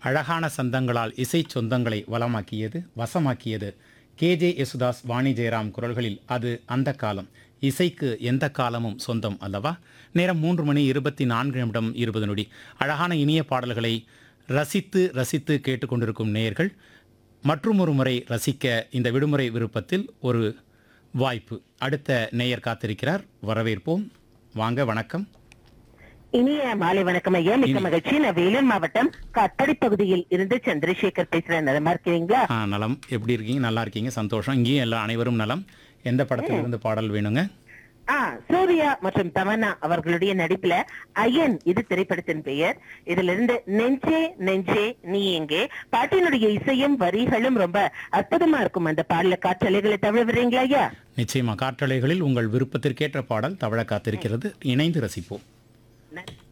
அழகான சந்தங்களால் இசை சொந்தங்களை வளமாக்கியது வசமாக்கியது கேஜே யேசுதாஸ் வாணி ஜெயராம் குரல்களில் அது அந்த காலம் இசைக்கு எந்த காலமும் சொந்தம் அல்லவா நேரம் மூன்று மணி இருபத்தி நான்கு நிமிடம் இருபது நொடி அழகான இனிய பாடல்களை ரசித்து ரசித்து கேட்டுக்கொண்டிருக்கும் நேயர்கள் மற்றும் ஒரு முறை ரசிக்க இந்த விடுமுறை விருப்பத்தில் ஒரு வாய்ப்பு அடுத்த நேயர் காத்திருக்கிறார் வரவேற்போம் வாங்க வணக்கம் இனிய மாலை வணக்கம் ஐயா மிக்க மகிழ்ச்சி நான் வேலூர் மாவட்டம் காட்பாடி பகுதியில் இருந்து சந்திரசேகர் பேசுறேன் நலமா இருக்கிறீங்களா ஆ நலம் எப்படி இருக்கீங்க நல்லா இருக்கீங்க சந்தோஷம் இங்கேயும் எல்லாம் அனைவரும் நலம் எந்த படத்துல இருந்து பாடல் வேணுங்க ஆ சூர்யா மற்றும் தமன்னா அவர்களுடைய நடிப்புல அயன் இது திரைப்படத்தின் பெயர் இதுல இருந்து நெஞ்சே நெஞ்சே நீ எங்கே பாட்டினுடைய இசையும் வரிகளும் ரொம்ப அற்புதமா இருக்கும் அந்த பாடல காற்றலைகளை தவிர விடுறீங்களா ஐயா நிச்சயமா காற்றலைகளில் உங்கள் விருப்பத்திற்கேற்ற பாடல் தவழ காத்திருக்கிறது இணைந்து ரசிப்போம் நன்றி